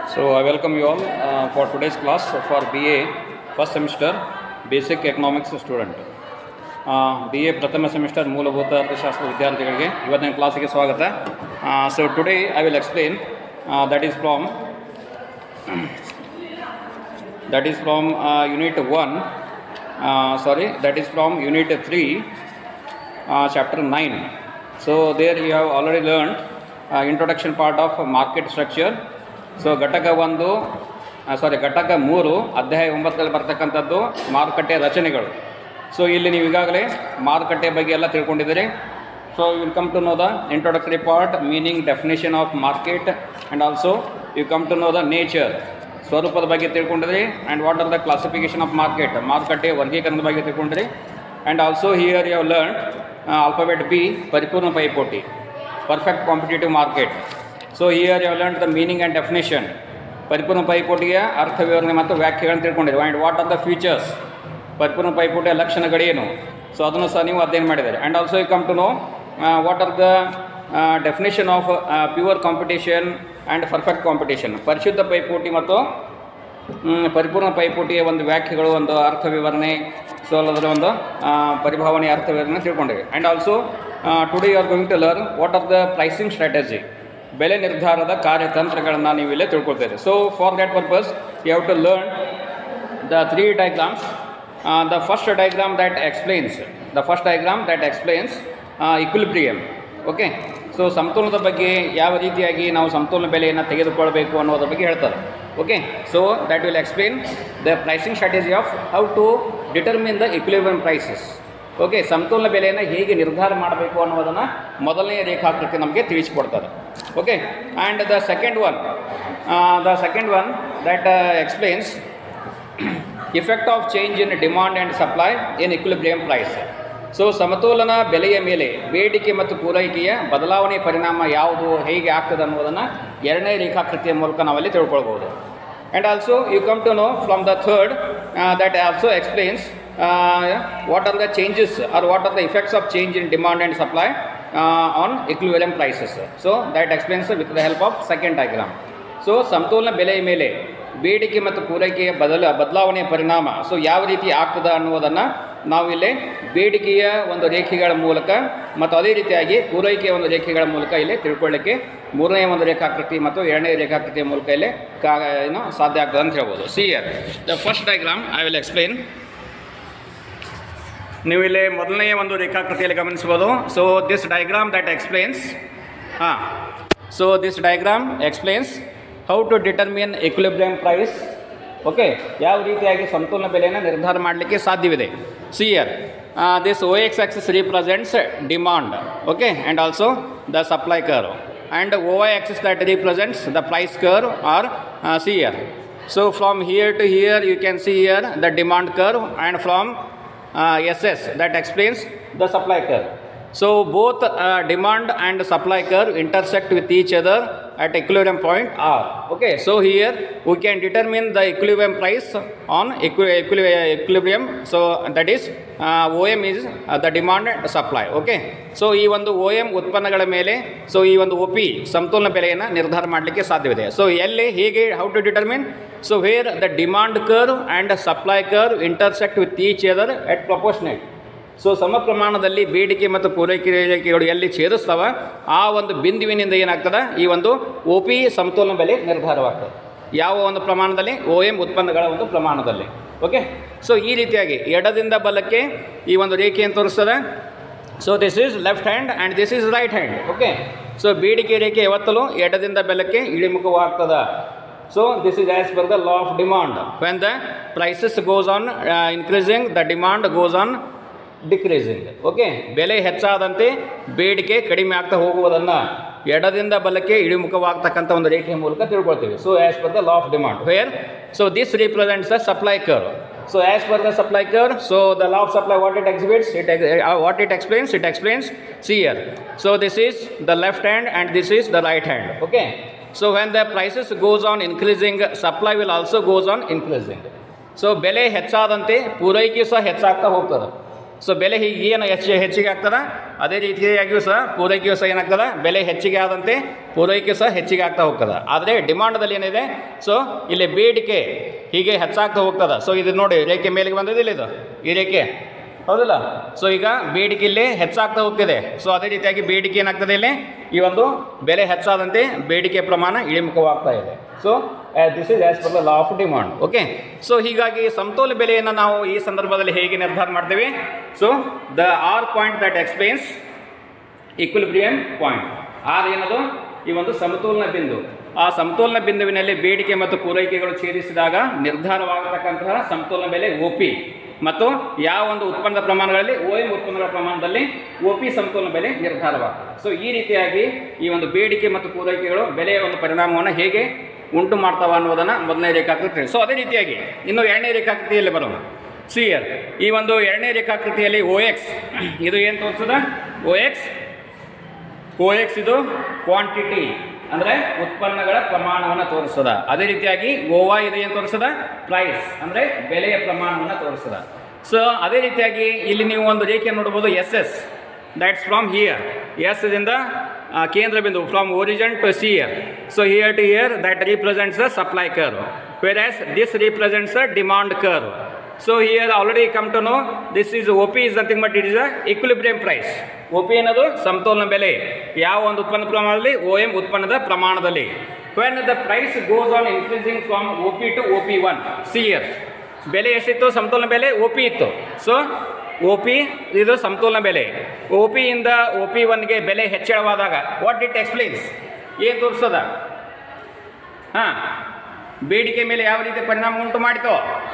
So I welcome you all uh, for today's class for BA first semester basic economics student. B A ಪ್ರಥಮ semester ಮೂಲಭೂತ ಅರ್ಥಶಾಸ್ತ್ರ ವಿದ್ಯಾರ್ಥಿಗಳಿಗೆ ಇವತ್ತಿನ ಕ್ಲಾಸಿಗೆ ಸ್ವಾಗತ so today I will explain that is from that is from uh, unit 1 uh, sorry that is from unit 3 uh, chapter 9 so there you have already learned uh, introduction part of market structure so ಘಟಕ ಒಂದು ಸಾರಿ ಘಟಕ ಮೂರು ಅಧ್ಯಾಯ ಒಂಬತ್ತರಲ್ಲಿ ಬರ್ತಕ್ಕಂಥದ್ದು ಮಾರುಕಟ್ಟೆ ರಚನೆಗಳು so ಇಲ್ಲಿ ನೀವು ಈಗಾಗಲೇ ಮಾರುಕಟ್ಟೆ ಬಗ್ಗೆ ಎಲ್ಲ ತಿಳ್ಕೊಂಡಿದ್ದೀರಿ so will come to know the introductory part meaning definition of market and also you come to know the nature ಸ್ವರೂಪದ ಬಗ್ಗೆ ತಿಳ್ಕೊಂಡಿರಿ and what are the classification of market ಮಾರುಕಟ್ಟೆ ವರ್ಗೀಕರಣದ ಬಗ್ಗೆ ತಿಳ್ಕೊಂಡಿರಿ and also here you have learn alphabet B ಪರಿಪೂರ್ಣ ಪೈಪೋಟಿ perfect competitive market so here you learn the meaning and definition ಪರಿಪೂರ್ಣ ಪೈಪೋಟಿಯ ಅರ್ಥ ವಿವರಣೆ ಮತ್ತು ವ್ಯಾಖ್ಯೆಗಳನ್ನು ತಿಳ್ಕೊಂಡಿರಿ and what are the features ಪರಿಪೂರ್ಣ ಪೈಪೋಟಿಯ ಲಕ್ಷಣಗಳೇನು ಸೊ ಅದನ್ನು ಸಹ ನೀವು ಅಧ್ಯಯನ ಮಾಡಿದ್ದಾರೆ and also you come to know what are the definition of pure competition and perfect competition ಪರಿಶುದ್ಧ ಪೈಪೋಟಿ ಮತ್ತು ಮ್, ಪರಿಪೂರ್ಣ ಪೈಪೋಟಿಯ ಒಂದು ವ್ಯಾಖ್ಯೆಗಳು ಒಂದು ಅರ್ಥ ವಿವರಣೆ ಸೊ ಅದರ ಒಂದು ಆ, ಪರಿಭಾವನೆ ಅರ್ಥ ವಿವರಣೆ ತಿಳ್ಕೊಂಡಿವೆ and also today you are going to learn what are the pricing strategy ಬೆಲೆ ನಿರ್ಧಾರದ ಕಾರ್ಯತಂತ್ರಗಳನ್ನು ನೀವು ಇಲ್ಲೇ ತಿಳ್ಕೊಳ್ತೀರಿ so for that purpose you have to learn the three diagrams. Uh, the first diagram that explains the first diagram that explains uh, equilibrium. Okay so ಸಮತೋಲನದ ಬಗ್ಗೆ ಯಾವ ರೀತಿಯಾಗಿ ನಾವು ಸಮತೋಲನ ಬೆಲೆಯನ್ನು ತೆಗೆದುಕೊಳ್ಬೇಕು ಅನ್ನೋದ್ರ ಬಗ್ಗೆ ಹೇಳ್ತಾರೆ okay so that will explain the pricing strategy of how to determine the equilibrium prices okay ಸಮತೋಲನ ಬೆಲೆಯನ್ನು ಹೇಗೆ ನಿರ್ಧಾರ ಮಾಡಬೇಕು ಅನ್ನೋದನ್ನು ಮೊದಲನೇ ರೇಖಾಕೃತಿ ನಮಗೆ ತಿಳಿಸಿಕೊಡ್ತಾರೆ okay and the second one the second one that explains effect of change in demand and supply in equilibrium price so ಸಮತೋಲನ ಬೆಲೆಯ ಮೇಲೆ ಬೇಡಿಕೆ ಮತ್ತು ಪೂರೈಕೆಯ ಬದಲಾವಣೆ ಪರಿಣಾಮ ಯಾವುದು ಹೇಗೆ ಆಗ್ತದೆ ಅನ್ನೋದನ್ನು ಎರಡನೇ ರೇಖಾಕೃತಿಯ ಮೂಲಕ ನಾವಲ್ಲಿ ತಿಳ್ಕೊಳ್ಬೋದು and also you come to know from the third that also explains what are the changes are what are the effects of change in demand and supply on equilibrium prices so that explains with the help of second diagram so ಸಮತೋಲನ ಬೆಲೆಯ ಮೇಲೆ ಬೇಡಿಕೆ ಮತ್ತು ಪೂರೈಕೆಯ ಬದಲ ಬದಲಾವಣೆಯ ಪರಿಣಾಮ so ಯಾವ ರೀತಿ ಆಗ್ತದೆ ಅನ್ನುವುದನ್ನು ನಾವಿಲ್ಲಿ ಬೇಡಿಕೆಯ ಒಂದು ರೇಖೆಗಳ ಮೂಲಕ ಮತ್ತು ಅದೇ ರೀತಿಯಾಗಿ ಪೂರೈಕೆಯ ಒಂದು ರೇಖೆಗಳ ಮೂಲಕ ಇಲ್ಲಿ ತಿಳ್ಕೊಳ್ಳಿಕ್ಕೆ ಮೂರನೇ ಒಂದು ರೇಖಾಕೃತಿ ಮತ್ತು ಎರಡನೇ ರೇಖಾಕೃತಿಯ ಮೂಲಕ ಇಲ್ಲಿ ಕಾ ಏನು ಸಾಧ್ಯ ಆಗ್ತದೆ ಅಂತ ಹೇಳ್ಬೋದು see here the first diagram I will explain ನೀವು ಇಲ್ಲಿ ಮೊದಲನೆಯ ಒಂದು ರೇಖಾಕೃತಿಯಲ್ಲಿ ಗಮನಿಸ್ಬೋದು so this diagram that explains ಹಾಂ so this diagram explains how to determine equilibrium price okay ಯಾವ ರೀತಿಯಾಗಿ ಸಂತುಲನ ಬೆಲೆಯನ್ನು ನಿರ್ಧಾರ ಮಾಡಲಿಕ್ಕೆ ಸಾಧ್ಯವಿದೆ see here this O X axis represents demand okay and also the supply curve and O Y axis that represents the price curve are see here so from here to here you can see here the demand curve and from uh, SS that explains the supply curve. So both uh, demand and supply curve intersect with each other at equilibrium point R. Okay, so here we can determine the equilibrium price on equi- equili- equilibrium. So that is uh, OM is uh, the demand and supply. Okay, so ಈ ಒಂದು O M ಉತ್ಪನ್ನಗಳ ಮೇಲೆ so ಈ ಒಂದು O P ಸಮತೋಲನ ಬೆಲೆಯನ್ನು ನಿರ್ಧಾರ ಮಾಡಲಿಕ್ಕೆ ಸಾಧ್ಯವಿದೆ ಸೊ ಎಲ್ಲಿ ಹೇಗೆ how to determine so where the demand curve and supply curve intersect with each other at proportionate so ಸಮ ಪ್ರಮಾಣದಲ್ಲಿ ಬೇಡಿಕೆ ಮತ್ತು ಪೂರೈಕೆ ರೇಖೆಗಳು ಎಲ್ಲಿ ಛೇದಿಸ್ತವ ಆ ಒಂದು ಬಿಂದುವಿನಿಂದ ಏನಾಗ್ತದೆ ಈ ಒಂದು ಒ ಪಿ ಸಮತೋಲನ ಬೆಲೆ ನಿರ್ಧಾರವಾಗ್ತದೆ ಯಾವ ಒಂದು ಪ್ರಮಾಣದಲ್ಲಿ ಒ ಎಮ್ ಉತ್ಪನ್ನಗಳ ಒಂದು ಪ್ರಮಾಣದಲ್ಲಿ ಓಕೆ ಸೊ ಈ ರೀತಿಯಾಗಿ ಎಡದಿಂದ ಬಲಕ್ಕೆ ಈ ಒಂದು ರೇಖೆಯನ್ನು ತೋರಿಸ್ತದೆ so this is left hand and this is right hand okay so ಬೇಡಿಕೆ ರೇಖೆ ಯಾವತ್ತಲೂ ಎಡದಿಂದ ಬೆಲಕ್ಕೆ ಇಳಿಮುಖವಾಗ್ತದ so this is as per the law of demand when the prices goes on increasing the demand goes on decreasing okay ಬೆಲೆ ಹೆಚ್ಚಾದಂತೆ ಬೇಡಿಕೆ ಕಡಿಮೆ ಆಗ್ತಾ ಹೋಗುವುದನ್ನು ಎಡದಿಂದ ಬಲಕ್ಕೆ ಇಳಿಮುಖವಾಗ್ತಕ್ಕಂಥ ಒಂದು ರೇಖೆಯ ಮೂಲಕ ತಿಳ್ಕೊಳ್ತೀವಿ so as per the law of demand where so this represents the supply curve so as per the supply curve so the law of supply what it exhibits it what it explains it explains see here so this is the left hand and this is the right hand okay so when the prices goes on increasing supply will also goes on increasing so ಬೆಲೆ ಹೆಚ್ಚಾದಂತೆ ಪೂರೈಕೆ ಸಹ ಹೆಚ್ಚಾಗ್ತಾ ಹೋಗ್ತದೆ so ಬೆಲೆ ಹೀಗೆ ಏನು ಹೆಚ್ಚು ಹೆಚ್ಚಿಗೆ ಆಗ್ತದ ಅದೇ ರೀತಿಯಾಗಿಯೂ ಸಹ ಪೂರೈಕೆಯೂ ಸಹ ಏನಾಗ್ತದ ಬೆಲೆ ಹೆಚ್ಚಿಗೆ ಆದಂತೆ ಪೂರೈಕೆ ಸಹ ಹೆಚ್ಚಿಗೆ ಆಗ್ತಾ ಹೋಗ್ತದೆ ಆದರೆ ಡಿಮಾಂಡದಲ್ಲಿ ಏನಿದೆ ಸೊ ಇಲ್ಲಿ ಬೇಡಿಕೆ ಹೀಗೆ ಹೆಚ್ಚಾಗ್ತಾ ಹೋಗ್ತದೆ ಸೊ ಇದು ನೋಡಿ ರೇಖೆ ಮೇಲಿಗೆ ಬಂದಿದ್ದಿಲ್ಲ ಇದು ಈ ರೇಖೆ ಹೌದಲ್ಲ ಸೊ ಈಗ ಬೇಡಿಕೆ ಇಲ್ಲಿ ಹೆಚ್ಚಾಗ್ತಾ ಹೋಗ್ತಿದೆ ಸೊ ಅದೇ ರೀತಿಯಾಗಿ ಬೇಡಿಕೆ ಏನಾಗ್ತದೆ ಇಲ್ಲಿ ಈ ಒಂದು ಬೆಲೆ ಹೆಚ್ಚಾದಂತೆ ಬೇಡಿಕೆ ಪ್ರಮಾಣ ಇಳಿಮುಖವಾಗ್ತಾ ಇದೆ so this is as per the law of demand okay so ಹೀಗಾಗಿ ಸಮತೋಲ ಬೆಲೆಯನ್ನು ನಾವು ಈ ಸಂದರ್ಭದಲ್ಲಿ ಹೇಗೆ ನಿರ್ಧಾರ ಮಾಡ್ತೀವಿ so the R point that explains equilibrium point R ಏನದು ಈ ಒಂದು ಸಮತೋಲನ ಬಿಂದು ಆ ಸಮತೋಲನ ಬಿಂದುವಿನಲ್ಲಿ ಬೇಡಿಕೆ ಮತ್ತು ಪೂರೈಕೆಗಳು ಛೇದಿಸಿದಾಗ ನಿರ್ಧಾರವಾಗತಕ್ಕಂತಹ ಸಮತೋಲನ ಬೆಲೆ ಒ ಪಿ ಮತ್ತು ಯಾವ ಒಂದು ಉತ್ಪನ್ನದ ಪ್ರಮಾಣಗಳಲ್ಲಿ ಓ ಎಂ ಉತ್ಪನ್ನಗಳ ಪ್ರಮಾಣದಲ್ಲಿ ಒ ಪಿ ಸಮತೋಲನ ಬೆಲೆ ನಿರ್ಧಾರವಾಗ್ತದೆ ಸೊ ಈ ರೀತಿಯಾಗಿ ಈ ಒಂದು ಬೇಡಿಕೆ ಮತ್ತು ಪೂರೈಕೆಗಳು ಬೆಲೆಯ ಒಂದು ಪರಿಣಾಮವನ್ನು ಹೇಗೆ ಉಂಟು ಮಾಡ್ತಾವ ಅನ್ನೋದನ್ನು ಮೊದಲನೇ ರೇಖಾಕೃತಿ ಸೊ ಅದೇ ರೀತಿಯಾಗಿ ಇನ್ನು ಎರಡನೇ ರೇಖಾಕೃತಿಯಲ್ಲಿ ಬರೋಣ ಸಿ ಇಯರ್ ಈ ಒಂದು ಎರಡನೇ ರೇಖಾಕೃತಿಯಲ್ಲಿ ಓ ಎಕ್ಸ್ ಇದು ಏನು ತೋರಿಸ್ತದ ಓ ಎಕ್ಸ್ ಓ ಎಕ್ಸ್ ಇದು ಕ್ವಾಂಟಿಟಿ ಅಂದರೆ ಉತ್ಪನ್ನಗಳ ಪ್ರಮಾಣವನ್ನು ತೋರಿಸ್ತದ ಅದೇ ರೀತಿಯಾಗಿ ಓವಾ ಇದು ಏನು ತೋರಿಸ್ತದ ಪ್ರೈಸ್ ಅಂದರೆ ಬೆಲೆಯ ಪ್ರಮಾಣವನ್ನು ತೋರಿಸ್ತದ ಸೊ ಅದೇ ರೀತಿಯಾಗಿ ಇಲ್ಲಿ ನೀವು ಒಂದು ರೇಖೆ ನೋಡ್ಬೋದು S S that's from here S ದಿಂದ ಆ, ಕೇಂದ್ರ ಬಿಂದು from origin to see here so here to here that represents the supply curve whereas this represents the demand curve so here already come to know this is O P is nothing but it is a equilibrium price O P ಅನ್ನೋದು ಸಮತೋಲನ ಬೆಲೆ ಯಾವ ಒಂದು ಉತ್ಪನ್ನ ಪ್ರಮಾಣದಲ್ಲಿ ಒ M ಉತ್ಪನ್ನದ ಪ್ರಮಾಣದಲ್ಲಿ when the price goes on increasing from O P to O P one see here ಬೆಲೆ ಎಷ್ಟಿತ್ತು ಸಮತೋಲನ ಬೆಲೆ ಒ ಪಿ ಇತ್ತು ಸೊ ಒ ಪಿ ಇದು ಸಮತೋಲನ ಬೆಲೆ ಒ ಪಿಯಿಂದ ಒ ಪಿ ಒನ್ಗೆ ಬೆಲೆ ಹೆಚ್ಚಳವಾದಾಗ ವಾಟ್ ಇಟ್ ಎಕ್ಸ್ಪ್ಲೇನ್ಸ್ ಏನು ತೋರಿಸ್ತದ ಹಾಂ ಬೇಡಿಕೆ ಮೇಲೆ ಯಾವ ರೀತಿ ಪರಿಣಾಮ ಉಂಟು ಮಾಡಿತೋ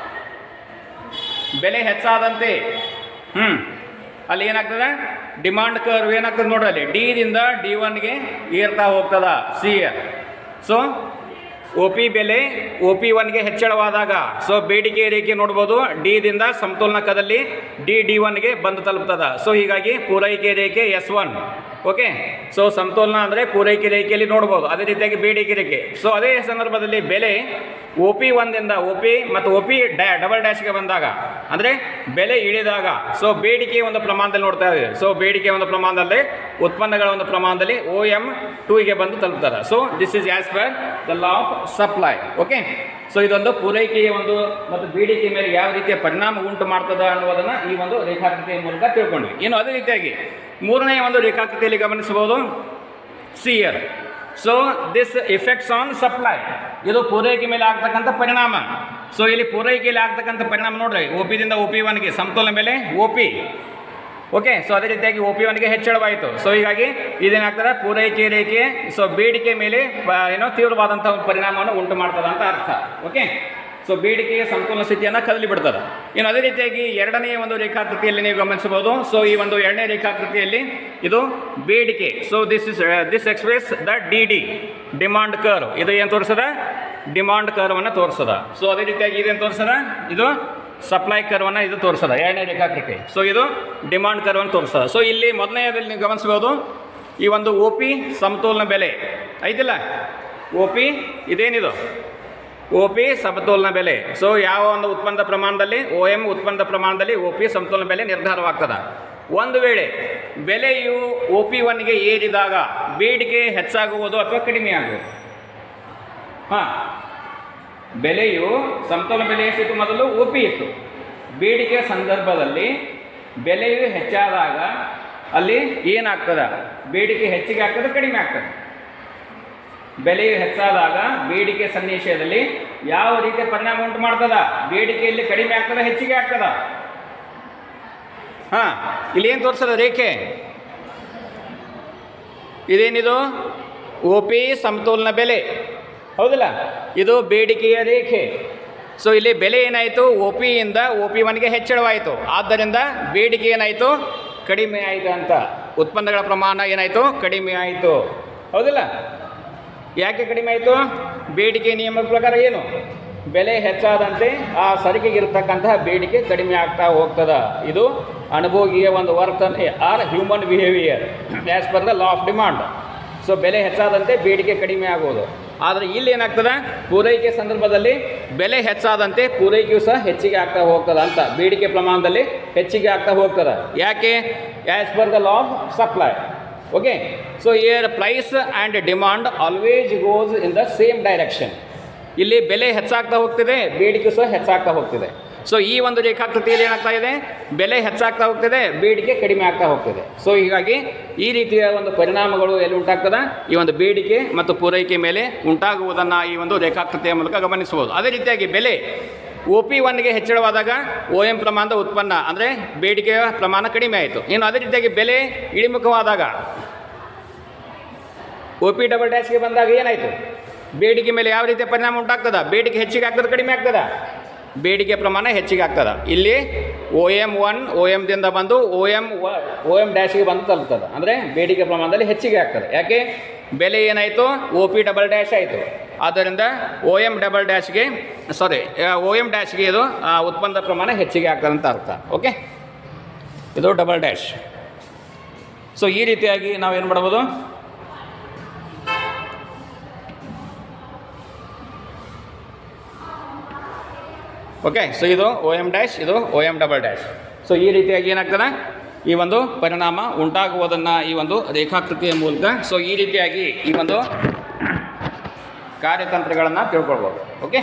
ಬೆಲೆ ಹೆಚ್ಚಾದಂತೆ ಹ್ಞೂ ಅಲ್ಲಿ ಏನಾಗ್ತದೆ ಡಿಮಾಂಡ್ ಕರ್ವ್ ಏನಾಗ್ತದೆ ನೋಡ್ರಿ ಅಲ್ಲಿ ಡಿದಿಂದ ಡಿ ಒನ್ಗೆ ಏರ್ತಾ ಹೋಗ್ತದ ಸಿ ಸೊ ಒ ಪಿ ಬೆಲೆ ಒ ಪಿ ಒನ್ಗೆ ಹೆಚ್ಚಳವಾದಾಗ ಸೊ ಬೇಡಿಕೆ ರೇಖೆ ನೋಡ್ಬೋದು ಡಿದಿಂದ ಸಮತೋಲನಕದಲ್ಲಿ ಡಿ ಡಿ ಒನ್ಗೆ ಬಂದು ತಲುಪ್ತದ ಸೊ ಹೀಗಾಗಿ ಪೂರೈಕೆ ರೇಖೆ ಎಸ್ ಒನ್ ಓಕೆ ಸೊ ಸಮತೋಲನ ಅಂದರೆ ಪೂರೈಕೆ ರೇಖೆಯಲ್ಲಿ ನೋಡ್ಬೋದು ಅದೇ ರೀತಿಯಾಗಿ ಬೇಡಿಕೆ ರೇಖೆ ಸೊ ಅದೇ ಸಂದರ್ಭದಲ್ಲಿ ಬೆಲೆ ಒ ಪಿ ಒಂದಿಂದ ಒ ಪಿ ಮತ್ತು ಒ ಪಿ ಡ್ಯಾ ಡಬಲ್ ಡ್ಯಾಶ್ಗೆ ಬಂದಾಗ ಅಂದರೆ ಬೆಲೆ ಇಳಿದಾಗ ಸೊ ಬೇಡಿಕೆ ಒಂದು ಪ್ರಮಾಣದಲ್ಲಿ ನೋಡ್ತಾ ಇದ್ದೀವಿ ಸೊ ಬೇಡಿಕೆ ಒಂದು ಪ್ರಮಾಣದಲ್ಲಿ ಉತ್ಪನ್ನಗಳ ಒಂದು ಪ್ರಮಾಣದಲ್ಲಿ ಓ ಎಮ್ ಟೂಗೆ ಬಂದು ತಲುಪ್ತಾರೆ so this is as per the law of supply okay so ಇದೊಂದು ಪೂರೈಕೆಯ ಒಂದು ಮತ್ತು ಬೇಡಿಕೆ ಮೇಲೆ ಯಾವ ರೀತಿಯ ಪರಿಣಾಮ ಉಂಟು ಮಾಡ್ತದ ಅನ್ನೋದನ್ನು ಈ ಒಂದು ರೇಖಾಕೃತಿಯ ಮೂಲಕ ತಿಳ್ಕೊಂಡ್ವಿ ಇನ್ನು ಅದೇ ರೀತಿಯಾಗಿ ಮೂರನೇ ಒಂದು ರೇಖಾಕೃತಿಯಲ್ಲಿ ಗಮನಿಸಬಹುದು see here so this effects on supply ಇದು ಪೂರೈಕೆ ಮೇಲೆ ಆಗ್ತಕ್ಕಂಥ ಪರಿಣಾಮ ಸೊ ಇಲ್ಲಿ ಪೂರೈಕೆಯಲ್ಲಿ ಆಗ್ತಕ್ಕಂಥ ಪರಿಣಾಮ ನೋಡ್ರಿ ಒ ಪಿದಿಂದ ಒ ಪಿ ಒನ್ಗೆ ಸಮತೋಲನ ಬೆಲೆ ಒ ಪಿ ಓಕೆ ಸೊ ಅದೇ ರೀತಿಯಾಗಿ ಒ ಪಿ ಒನ್ಗೆ ಹೆಚ್ಚಳವಾಯಿತು ಸೊ ಹೀಗಾಗಿ ಇದೇನಾಗ್ತದೆ ಪೂರೈಕೆ ರೇಖೆ ಸೊ ಬೇಡಿಕೆ ಮೇಲೆ ಪ- ಏನೋ ತೀವ್ರವಾದಂಥ ಒಂದು ಪರಿಣಾಮವನ್ನು ಉಂಟು ಮಾಡ್ತದೆ ಅಂತ ಅರ್ಥ ಓಕೆ ಸೊ ಬೇಡಿಕೆಯ ಸಂಪೂರ್ಣ ಸ್ಥಿತಿಯನ್ನು ಕದಲಿ ಬಿಡ್ತದೆ ಇನ್ನು ಅದೇ ರೀತಿಯಾಗಿ ಎರಡನೆಯ ಒಂದು ರೇಖಾಕೃತಿಯಲ್ಲಿ ನೀವು ಗಮನಿಸಬಹುದು ಸೊ ಈ ಒಂದು ಎರಡನೇ ರೇಖಾಕೃತಿಯಲ್ಲಿ ಇದು ಬೇಡಿಕೆ so this is this express the D D demand curve ಇದು ಏನು ತೋರಿಸದ ಡಿಮಾಂಡ್ ಕರ್ವನ್ನು ತೋರಿಸದ ಸೊ ಅದೇ ರೀತಿಯಾಗಿ ಇದೇನು ತೋರಿಸದ ಇದು ಸಪ್ಲೈ ಕರ್ವನ್ನು ಇದು ತೋರಿಸದ ಎರಡನೇ ರೇಖಾಕೃತಿ ಸೊ ಇದು ಡಿಮಾಂಡ್ ಕರ್ವನ್ನು ತೋರಿಸದ ಸೊ ಇಲ್ಲಿ ಮೊದಲನೆಯದಲ್ಲಿ ನೀವು ಗಮನಿಸಬಹುದು ಈ ಒಂದು ಒ ಪಿ ಸಮತೋಲನ ಬೆಲೆ ಐತಿಲ್ಲ ಒ ಪಿ ಇದೇನಿದು ಒ ಪಿ ಸಮತೋಲನ ಬೆಲೆ ಸೊ ಯಾವ ಒಂದು ಉತ್ಪನ್ನದ ಪ್ರಮಾಣದಲ್ಲಿ ಒ ಎಮ್ ಉತ್ಪನ್ನದ ಪ್ರಮಾಣದಲ್ಲಿ ಒ ಪಿ ಸಮತೋಲನ ಬೆಲೆ ನಿರ್ಧಾರವಾಗ್ತದೆ ಒಂದು ವೇಳೆ ಬೆಲೆಯು ಒ ಪಿ ಒನ್ಗೆ ಏರಿದಾಗ ಬೇಡಿಕೆ ಹೆಚ್ಚಾಗುವುದು ಅಥವಾ ಕಡಿಮೆ ಆಗುವುದು ಹಾಂ ಬೆಲೆಯು ಸಮತೋಲನ ಬೆಲೆ ಎಷ್ಟಿತ್ತು ಮೊದಲು ಒ ಪಿ ಇತ್ತು ಬೇಡಿಕೆ ಸಂದರ್ಭದಲ್ಲಿ ಬೆಲೆಯು ಹೆಚ್ಚಾದಾಗ ಅಲ್ಲಿ ಏನಾಗ್ತದೆ ಬೇಡಿಕೆ ಹೆಚ್ಚಿಗೆ ಆಗ್ತದೆ ಕಡಿಮೆ ಆಗ್ತದೆ ಬೆಲೆಯು ಹೆಚ್ಚಾದಾಗ ಬೇಡಿಕೆ ಸನ್ನಿವೇಶದಲ್ಲಿ ಯಾವ ರೀತಿಯ ಪರಿಣಾಮ ಉಂಟು ಮಾಡ್ತದ ಬೇಡಿಕೆಯಲ್ಲಿ ಕಡಿಮೆ ಆಗ್ತದ ಹೆಚ್ಚಿಗೆ ಆಗ್ತದ ಹಾ ಇಲ್ಲಿ ಏನು ತೋರಿಸದ ರೇಖೆ ಇದೇನಿದು ಒ ಪಿ ಸಮತೋಲನ ಬೆಲೆ ಹೌದಲ್ಲ ಇದು ಬೇಡಿಕೆಯ ರೇಖೆ ಸೊ ಇಲ್ಲಿ ಬೆಲೆ ಏನಾಯಿತು ಒ ಪಿಯಿಂದ ಒ ಪಿ ಒನ್ಗೆ ಹೆಚ್ಚಳವಾಯಿತು ಆದ್ದರಿಂದ ಬೇಡಿಕೆ ಏನಾಯಿತು ಕಡಿಮೆ ಆಯಿತು ಅಂತ ಉತ್ಪನ್ನಗಳ ಪ್ರಮಾಣ ಏನಾಯಿತು ಕಡಿಮೆ ಆಯಿತು ಹೌದಲ್ಲ ಯಾಕೆ ಕಡಿಮೆ ಆಯಿತು ಬೇಡಿಕೆ ನಿಯಮದ ಪ್ರಕಾರ ಏನು ಬೆಲೆ ಹೆಚ್ಚಾದಂತೆ ಆ ಸರಕಿಗೆ ಇರತಕ್ಕಂತಹ ಬೇಡಿಕೆ ಕಡಿಮೆ ಆಗ್ತಾ ಹೋಗ್ತದ ಇದು ಅನುಭೋಗಿಯ ಒಂದು ವರ್ತನೆ or human behaviour as per the law of demand so ಬೆಲೆ ಹೆಚ್ಚಾದಂತೆ ಬೇಡಿಕೆ ಕಡಿಮೆ ಆಗೋದು ಆದರೆ ಇಲ್ಲಿ ಏನಾಗ್ತದೆ ಪೂರೈಕೆ ಸಂದರ್ಭದಲ್ಲಿ ಬೆಲೆ ಹೆಚ್ಚಾದಂತೆ ಪೂರೈಕೆಯು ಸಹ ಹೆಚ್ಚಿಗೆ ಆಗ್ತಾ ಹೋಗ್ತದೆ ಅಂತ ಬೇಡಿಕೆ ಪ್ರಮಾಣದಲ್ಲಿ ಹೆಚ್ಚಿಗೆ ಆಗ್ತಾ ಹೋಗ್ತದೆ ಯಾಕೆ as per the law of supply okay so here price and demand always goes in the same direction ಇಲ್ಲಿ ಬೆಲೆ ಹೆಚ್ಚಾಗ್ತಾ ಹೋಗ್ತಿದೆ ಬೇಡಿಕೆ ಸಹ ಹೆಚ್ಚಾಗ್ತಾ ಹೋಗ್ತಿದೆ ಸೊ ಈ ಒಂದು ರೇಖಾಕೃತಿಯಲ್ಲಿ ಏನಾಗ್ತಾ ಇದೆ ಬೆಲೆ ಹೆಚ್ಚಾಗ್ತಾ ಹೋಗ್ತಿದೆ ಬೇಡಿಕೆ ಕಡಿಮೆ ಆಗ್ತಾ ಹೋಗ್ತಿದೆ ಸೊ ಹೀಗಾಗಿ ಈ ರೀತಿಯ ಒಂದು ಪರಿಣಾಮಗಳು ಎಲ್ಲಿ ಉಂಟಾಗ್ತದೆ ಈ ಒಂದು ಬೇಡಿಕೆ ಮತ್ತು ಪೂರೈಕೆ ಮೇಲೆ ಉಂಟಾಗುವುದನ್ನು ಈ ಒಂದು ರೇಖಾಕೃತಿಯ ಮೂಲಕ ಗಮನಿಸಬಹುದು ಅದೇ ರೀತಿಯಾಗಿ ಬೆಲೆ ಒ ಪಿ ಒನ್ಗೆ ಹೆಚ್ಚಳವಾದಾಗ ಒ ಎಂ ಪ್ರಮಾಣದ ಉತ್ಪನ್ನ ಅಂದರೆ ಬೇಡಿಕೆಯ ಪ್ರಮಾಣ ಕಡಿಮೆ ಆಯಿತು ಇನ್ನು ಅದೇ ರೀತಿಯಾಗಿ ಬೆಲೆ ಇಳಿಮುಖವಾದಾಗ ಒ ಪಿ ಡಬಲ್ ಡ್ಯಾಶ್ಗೆ ಬಂದಾಗ ಏನಾಯಿತು ಬೇಡಿಕೆ ಮೇಲೆ ಯಾವ ರೀತಿಯ ಪರಿಣಾಮ ಉಂಟಾಗ್ತದ ಬೇಡಿಕೆ ಹೆಚ್ಚಿಗೆ ಆಗ್ತದೆ ಕಡಿಮೆ ಆಗ್ತದ ಬೇಡಿಕೆ ಪ್ರಮಾಣ ಹೆಚ್ಚಿಗೆ ಆಗ್ತದ ಇಲ್ಲಿ ಒ ಎಮ್ ಒನ್ ಒ ಎಮ್ದಿಂದ ಬಂದು ಒ ಎಮ್ ಒ ಎಮ್ ಡ್ಯಾಶ್ಗೆ ಬಂದು ತಲುಪ್ತದೆ ಅಂದರೆ ಬೇಡಿಕೆ ಪ್ರಮಾಣದಲ್ಲಿ ಹೆಚ್ಚಿಗೆ ಆಗ್ತದೆ ಯಾಕೆ ಬೆಲೆ ಏನಾಯಿತು ಒ ಪಿ ಡಬಲ್ ಡ್ಯಾಶ್ ಆಯಿತು ಆದ್ದರಿಂದ ಒ ಎಮ್ ಡಬಲ್ ಡ್ಯಾಶ್ಗೆ ಸಾರಿ ಒ ಎಮ್ ಡ್ಯಾಶ್ಗೆ ಇದು ಆ, ಉತ್ಪನ್ನದ ಪ್ರಮಾಣ ಹೆಚ್ಚಿಗೆ ಆಗ್ತದೆ ಅಂತ ಅರ್ಥ ಓಕೆ ಇದು ಡಬಲ್ ಡ್ಯಾಶ್ ಸೊ ಈ ರೀತಿಯಾಗಿ ನಾವೇನು ಮಾಡ್ಬೋದು ಓಕೆ ಸೊ ಇದು ಒ ಎಮ್ ಡ್ಯಾಶ್ ಇದು O M double dash so ಈ ರೀತಿಯಾಗಿ ಏನಾಗ್ತದೆ ಈ ಒಂದು ಪರಿಣಾಮ ಉಂಟಾಗುವುದನ್ನು ಈ ಒಂದು ರೇಖಾಕೃತಿಯ ಮೂಲಕ ಸೊ ಈ ರೀತಿಯಾಗಿ ಈ ಒಂದು ಕಾರ್ಯತಂತ್ರಗಳನ್ನು ತಿಳ್ಕೊಳ್ಬೋದು ಓಕೆ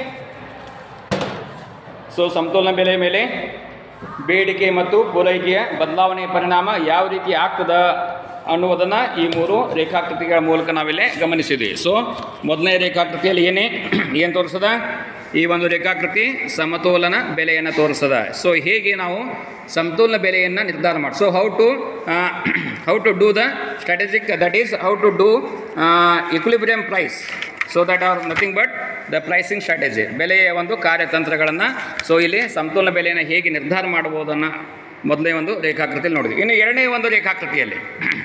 ಸೊ ಸಮತೋಲನ ಬೆಲೆ ಮೇಲೆ ಬೇಡಿಕೆ ಮತ್ತು ಪೂರೈಕೆಯ ಬದಲಾವಣೆಯ ಪರಿಣಾಮ ಯಾವ ರೀತಿ ಆಗ್ತದ ಅನ್ನುವುದನ್ನು ಈ ಮೂರು ರೇಖಾಕೃತಿಗಳ ಮೂಲಕ ನಾವಿಲ್ಲಿ ಗಮನಿಸಿದ್ವಿ ಸೊ ಮೊದಲನೇ ರೇಖಾಕೃತಿಯಲ್ಲಿ ಏನೇ ಏನು ತೋರಿಸದ ಈ ಒಂದು ರೇಖಾಕೃತಿ ಸಮತೋಲನ ಬೆಲೆಯನ್ನು ತೋರಿಸದ ಸೊ ಹೇಗೆ ನಾವು ಸಮತೋಲನ ಬೆಲೆಯನ್ನು ನಿರ್ಧಾರ ಮಾಡಿ so how to how to do the strategic that is how to do equilibrium price so that are nothing but the pricing strategy ಬೆಲೆಯ ಒಂದು ಕಾರ್ಯತಂತ್ರಗಳನ್ನು ಸೊ ಇಲ್ಲಿ ಸಮತೋಲನ ಬೆಲೆಯನ್ನು ಹೇಗೆ ನಿರ್ಧಾರ ಮಾಡಬಹುದನ್ನು ಮೊದಲನೇ ಒಂದು ರೇಖಾಕೃತಿಯಲ್ಲಿ ನೋಡಿದ್ವಿ ಇನ್ನು ಎರಡನೇ ಒಂದು ರೇಖಾಕೃತಿಯಲ್ಲಿ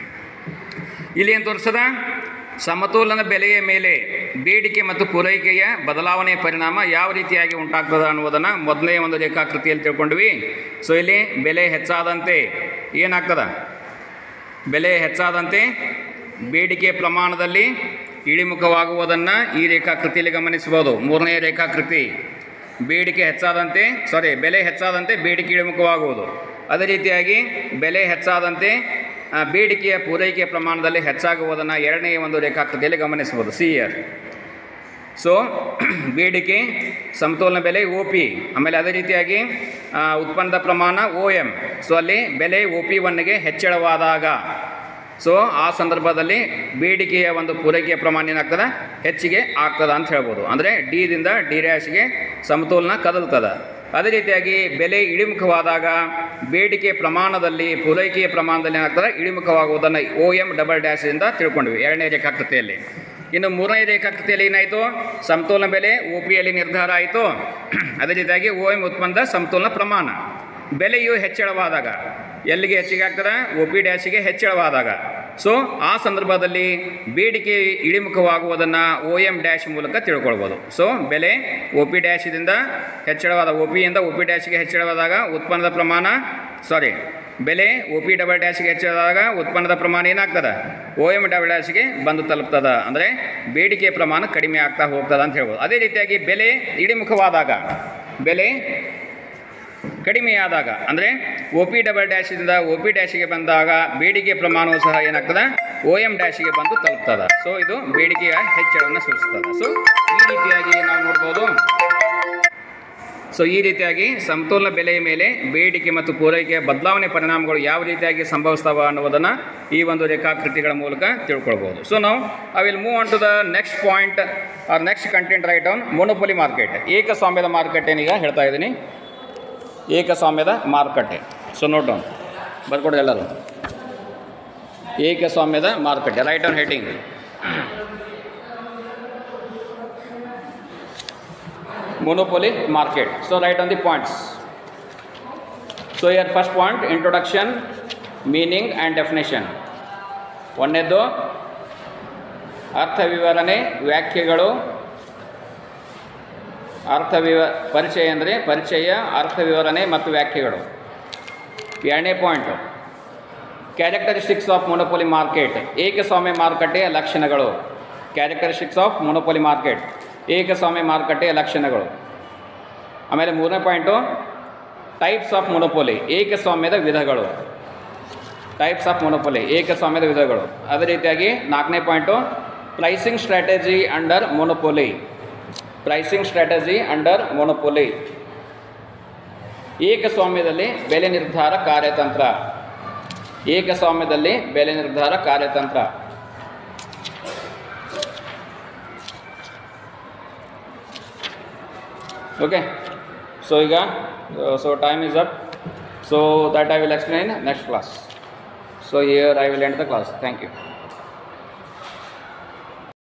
ಇಲ್ಲಿ ಏನು ತೋರಿಸದ ಸಮತೋಲನ ಬೆಲೆಯ ಮೇಲೆ ಬೇಡಿಕೆ ಮತ್ತು ಪೂರೈಕೆಯ ಬದಲಾವಣೆಯ ಪರಿಣಾಮ ಯಾವ ರೀತಿಯಾಗಿ ಉಂಟಾಗ್ತದೆ ಅನ್ನುವುದನ್ನು ಮೊದಲನೇ ಒಂದು ರೇಖಾಕೃತಿಯಲ್ಲಿ ತಿಳ್ಕೊಂಡ್ವಿ ಸೊ ಇಲ್ಲಿ ಬೆಲೆ ಹೆಚ್ಚಾದಂತೆ ಏನಾಗ್ತದ ಬೆಲೆ ಹೆಚ್ಚಾದಂತೆ ಬೇಡಿಕೆ ಪ್ರಮಾಣದಲ್ಲಿ ಇಳಿಮುಖವಾಗುವುದನ್ನು ಈ ರೇಖಾಕೃತಿಯಲ್ಲಿ ಗಮನಿಸಬಹುದು ಮೂರನೇ ರೇಖಾಕೃತಿ ಬೇಡಿಕೆ ಹೆಚ್ಚಾದಂತೆ ಸಾರಿ ಬೆಲೆ ಹೆಚ್ಚಾದಂತೆ ಬೇಡಿಕೆ ಇಳಿಮುಖವಾಗುವುದು ಅದೇ ರೀತಿಯಾಗಿ ಬೆಲೆ ಹೆಚ್ಚಾದಂತೆ ಆ, ಬೇಡಿಕೆಯ ಪೂರೈಕೆಯ ಪ್ರಮಾಣದಲ್ಲಿ ಹೆಚ್ಚಾಗುವುದನ್ನು ಎರಡನೇ ಒಂದು ರೇಖಾಕೃತಿಯಲ್ಲಿ ಗಮನಿಸಬಹುದು ಸಿ ಇಯರ್ ಸೊ ಬೇಡಿಕೆ ಸಮತೋಲನ ಬೆಲೆ ಒ ಪಿ ಆಮೇಲೆ ಅದೇ ರೀತಿಯಾಗಿ ಆ, ಉತ್ಪನ್ನದ ಪ್ರಮಾಣ ಒ ಎಮ್ ಸೊ ಅಲ್ಲಿ ಬೆಲೆ ಒ ಪಿ ಒನ್ಗೆ ಹೆಚ್ಚಳವಾದಾಗ ಸೊ ಆ ಸಂದರ್ಭದಲ್ಲಿ ಬೇಡಿಕೆಯ ಒಂದು ಪೂರೈಕೆಯ ಪ್ರಮಾಣ ಏನಾಗ್ತದೆ ಹೆಚ್ಚಿಗೆ ಆಗ್ತದ ಅಂತ ಹೇಳ್ಬೋದು ಅಂದರೆ ಡಿದಿಂದ ಡಿ ಡ್ಯಾಶ್ಗೆ ಸಮತೋಲನ ಕದಲ್ತದ ಅದೇ ರೀತಿಯಾಗಿ ಬೆಲೆ ಇಳಿಮುಖವಾದಾಗ ಬೇಡಿಕೆ ಪ್ರಮಾಣದಲ್ಲಿ ಪೂರೈಕೆಯ ಪ್ರಮಾಣದಲ್ಲಿ ಏನಾಗ್ತದೆ ಇಳಿಮುಖವಾಗುವುದನ್ನು ಒ ಎಮ್ ಡಬಲ್ ಡ್ಯಾಶಿಂದ ತಿಳ್ಕೊಂಡ್ವಿ ಎರಡನೇ ರೇಖಾಕೃತಿಯಲ್ಲಿ ಇನ್ನು ಮೂರನೇ ರೇಖಾಕೃತಿಯಲ್ಲಿ ಏನಾಯಿತು ಸಮತೋಲನ ಬೆಲೆ ಒ ಪಿಯಲ್ಲಿ ನಿರ್ಧಾರ ಆಯಿತು ಅದೇ ರೀತಿಯಾಗಿ ಒ ಎಮ್ ಉತ್ಪನ್ನದ ಸಮತೋಲನ ಪ್ರಮಾಣ ಬೆಲೆಯು ಹೆಚ್ಚಳವಾದಾಗ ಎಲ್ಲಿಗೆ ಹೆಚ್ಚಿಗೆ ಆಗ್ತದೆ ಒ ಪಿ ಡ್ಯಾಶಿಗೆ ಹೆಚ್ಚಳವಾದಾಗ ಸೊ ಆ ಸಂದರ್ಭದಲ್ಲಿ ಬೇಡಿಕೆ ಇಳಿಮುಖವಾಗುವುದನ್ನು ಒ ಎಮ್ ಡ್ಯಾಶ್ ಮೂಲಕ ತಿಳ್ಕೊಳ್ಬೋದು ಸೊ ಬೆಲೆ ಒ ಪಿ ಡ್ಯಾಶಿದಿಂದ ಹೆಚ್ಚಳವಾದ ಒ ಪಿಯಿಂದ ಒ ಪಿ ಡ್ಯಾಶಿಗೆ ಹೆಚ್ಚಳವಾದಾಗ ಉತ್ಪನ್ನದ ಪ್ರಮಾಣ ಸಾರಿ ಬೆಲೆ ಒ ಪಿ ಡಬಲ್ ಡ್ಯಾಶ್ಗೆ ಹೆಚ್ಚಾದಾಗ ಉತ್ಪನ್ನದ ಪ್ರಮಾಣ ಏನಾಗ್ತದೆ ಒ ಎಮ್ ಡಬಲ್ ಡ್ಯಾಶ್ಗೆ ಬಂದು ತಲುಪ್ತದ ಅಂದರೆ ಬೇಡಿಕೆ ಪ್ರಮಾಣ ಕಡಿಮೆ ಆಗ್ತಾ ಹೋಗ್ತದ ಅಂತ ಹೇಳ್ಬೋದು ಅದೇ ರೀತಿಯಾಗಿ ಬೆಲೆ ಇಳಿಮುಖವಾದಾಗ ಬೆಲೆ ಕಡಿಮೆಯಾದಾಗ ಅಂದರೆ ಒ ಪಿ ಡಬಲ್ ಡ್ಯಾಶಿಂದ ಒ ಪಿ ಡ್ಯಾಶಿಗೆ ಬಂದಾಗ ಬೇಡಿಕೆ ಪ್ರಮಾಣವು ಸಹ ಏನಾಗ್ತದೆ ಒ ಎಮ್ ಡ್ಯಾಶಿಗೆ ಬಂದು ತಲುಪ್ತದ ಸೊ ಇದು ಬೇಡಿಕೆಯ ಹೆಚ್ಚಳವನ್ನು ಸೂಚಿಸ್ತದೆ ಸೊ ಈ ರೀತಿಯಾಗಿ ನಾವು ನೋಡ್ಬೋದು ಸೊ ಈ ರೀತಿಯಾಗಿ ಸಮತೋಲನ ಬೆಲೆಯ ಮೇಲೆ ಬೇಡಿಕೆ ಮತ್ತು ಪೂರೈಕೆಯ ಬದಲಾವಣೆ ಪರಿಣಾಮಗಳು ಯಾವ ರೀತಿಯಾಗಿ ಸಂಭವಿಸ್ತವ ಅನ್ನೋದನ್ನು ಈ ಒಂದು ರೇಖಾಕೃತಿಗಳ ಮೂಲಕ ತಿಳ್ಕೊಳ್ಬೋದು ಸೊ ನಾವು I will move on to the next point or next content right on monopoly market ಏಕಸ್ವಾಮ್ಯದ ಮಾರುಕಟ್ಟೆ ಏನೀಗ ಹೇಳ್ತಾ ಇದ್ದೀನಿ ಏಕಸ್ವಾಮ್ಯದ ಮಾರುಕಟ್ಟೆ ಸೊ ನೋಟ್ ಡೌನ್ ಬರ್ಕೊಡಿ ಎಲ್ಲರೂ ಏಕಸ್ವಾಮ್ಯದ ಮಾರುಕಟ್ಟೆ right on heading monopoly market so write on the points so here first point introduction meaning and definition ಒಂದನೇದು ಅರ್ಥ ವಿವರಣೆ ವ್ಯಾಖ್ಯೆಗಳು ಅರ್ಥ ವಿವ ಪರಿಚಯ ಅಂದರೆ ಪರಿಚಯ ಅರ್ಥ ವಿವರಣೆ ಮತ್ತು ವ್ಯಾಖ್ಯೆಗಳು ಎರಡನೇ point characteristics of monopoly market ಏಕಸ್ವಾಮ್ಯ ಮಾರುಕಟ್ಟೆಯ ಲಕ್ಷಣಗಳು ಕ್ಯಾರೆಕ್ಟರಿಸ್ಟಿಕ್ಸ್ ಆಫ್ ಮೊನೋಪೊಲಿ ಮಾರ್ಕೆಟ್ ಏಕಸ್ವಾಮ್ಯ ಮಾರುಕಟ್ಟೆಯ ಲಕ್ಷಣಗಳು ಆಮೇಲೆ ಮೂರನೇ ಪಾಯಿಂಟು ಟೈಪ್ಸ್ ಆಫ್ ಮೊನೋಪೋಲಿ ಏಕಸ್ವಾಮ್ಯದ ವಿಧಗಳು ಟೈಪ್ಸ್ ಆಫ್ ಮೊನೋಪೊಲಿ ಏಕಸ್ವಾಮ್ಯದ ವಿಧಗಳು ಅದೇ ರೀತಿಯಾಗಿ ನಾಲ್ಕನೇ point pricing strategy under monopoly pricing strategy under monopoly ಏಕಸ್ವಾಮ್ಯದಲ್ಲಿ ಬೆಲೆ ನಿರ್ಧಾರ ಕಾರ್ಯತಂತ್ರ ಏಕಸ್ವಾಮ್ಯದಲ್ಲಿ ಬೆಲೆ ನಿರ್ಧಾರ ಕಾರ್ಯತಂತ್ರ okay so ಈಗ so time is up so that i will explain next class so here i will end the class thank you